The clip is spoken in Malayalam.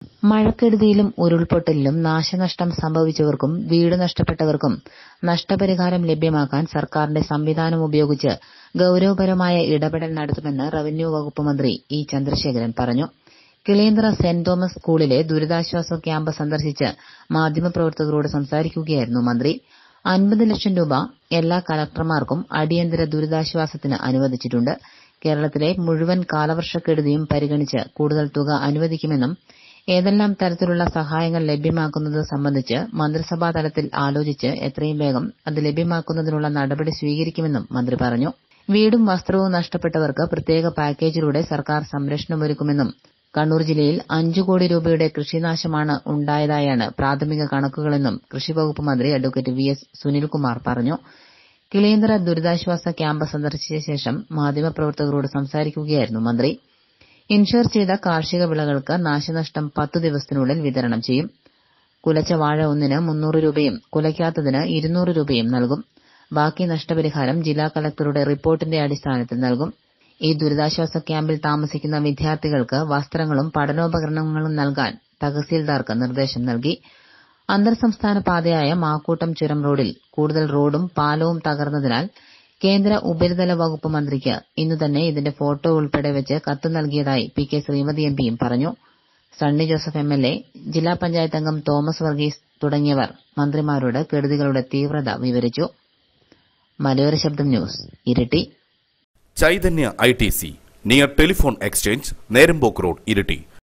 മഴക്കെടുതിയിലും ഉരുൾപൊട്ടലിലും നാശനഷ്ടം സംഭവിച്ചവർക്കും വീട് നഷ്ടപ്പെട്ടവർക്കും നഷ്ടപരിഹാരം ലഭ്യമാക്കാൻ സർക്കാരിന്റെ സംവിധാനം ഉപയോഗിച്ച് ഗൌരവപരമായ ഇടപെടൽ നടത്തുമെന്ന് റവന്യൂ വകുപ്പ് മന്ത്രി ഇ ചന്ദ്രശേഖരൻ പറഞ്ഞു കിളേന്തറ സെന്റ് തോമസ് സ്കൂളിലെ ദുരിതാശ്വാസ ക്യാമ്പ് സന്ദർശിച്ച് മാധ്യമപ്രവർത്തകരോട് സംസാരിക്കുകയായിരുന്നു മന്ത്രി അൻപത് ലക്ഷം രൂപ എല്ലാ കലക്ടർമാർക്കും അടിയന്തര ദുരിതാശ്വാസത്തിന് അനുവദിച്ചിട്ടുണ്ട് കേരളത്തിലെ മുഴുവൻ കാലവർഷക്കെടുതിയും പരിഗണിച്ച് കൂടുതൽ തുക അനുവദിക്കുമെന്നും ഏതെല്ലാം തരത്തിലുള്ള സഹായങ്ങൾ ലഭ്യമാക്കുന്നത് സംബന്ധിച്ച് മന്ത്രിസഭാ തലത്തിൽ ആലോചിച്ച് എത്രയും വേഗം അത് ലഭ്യമാക്കുന്നതിനുള്ള നടപടി സ്വീകരിക്കുമെന്നും മന്ത്രി പറഞ്ഞു വീടും വസ്ത്രവും നഷ്ടപ്പെട്ടവർക്ക് പ്രത്യേക പാക്കേജിലൂടെ സർക്കാർ സംരക്ഷണമൊരുക്കുമെന്നും കണ്ണൂർ ജില്ലയിൽ അഞ്ചു കോടി രൂപയുടെ കൃഷിനാശമാണ് ഉണ്ടായതായാണ് പ്രാഥമിക കണക്കുകളെന്നും കൃഷിവകുപ്പ് മന്ത്രി അഡ്വക്കേറ്റ് വി എസ് സുനിൽകുമാർ പറഞ്ഞു കിളിയന്തറ ദുരിതാശ്വാസ ക്യാമ്പ് സന്ദർശിച്ച ശേഷം മാധ്യമപ്രവർത്തകരോട് സംസാരിക്കുകയായിരുന്നു മന്ത്രി ഇൻഷുർ ചെയ്ത കാർഷിക വിളകൾക്ക് നാശനഷ്ടം പത്തു ദിവസത്തിനുള്ളിൽ വിതരണം ചെയ്യും കുലച്ച വാഴ ഒന്നിന് മുന്നൂറ് രൂപയും കുലയ്ക്കാത്തതിന് ഇരുന്നൂറ് രൂപയും നൽകും ബാക്കി നഷ്ടപരിഹാരം ജില്ലാ കളക്ടറുടെ റിപ്പോർട്ടിന്റെ അടിസ്ഥാനത്തിൽ നൽകും ഈ ദുരിതാശ്വാസ ക്യാമ്പിൽ താമസിക്കുന്ന വിദ്യാർത്ഥികൾക്ക് വസ്ത്രങ്ങളും പഠനോപകരണങ്ങളും നൽകാൻ തഹസീൽദാർക്ക് നിർദ്ദേശം നൽകി അന്തർ സംസ്ഥാന പാതയായ മാക്കൂട്ടം ചുരം റോഡിൽ കൂടുതൽ റോഡും പാലവും തകർന്നതിനാൽ കേന്ദ്ര ഉപരിതല വകുപ്പ് മന്ത്രിക്ക് ഇന്നു തന്നെ ഇതിന്റെ ഫോട്ടോ ഉൾപ്പെടെ വെച്ച് കത്ത് നൽകിയതായി പി കെ ശ്രീമതി എംപിയും പറഞ്ഞു Sunny Joseph M L A ജില്ലാ പഞ്ചായത്ത് അംഗം തോമസ് വർഗീസ് തുടങ്ങിയവർ മന്ത്രിമാരോട് കെടുതികളുടെ തീവ്രത വിവരിച്ചു Malayora Shabdam news Iritty Chaitanya I T C near telephone exchange Nerampokku road Iritty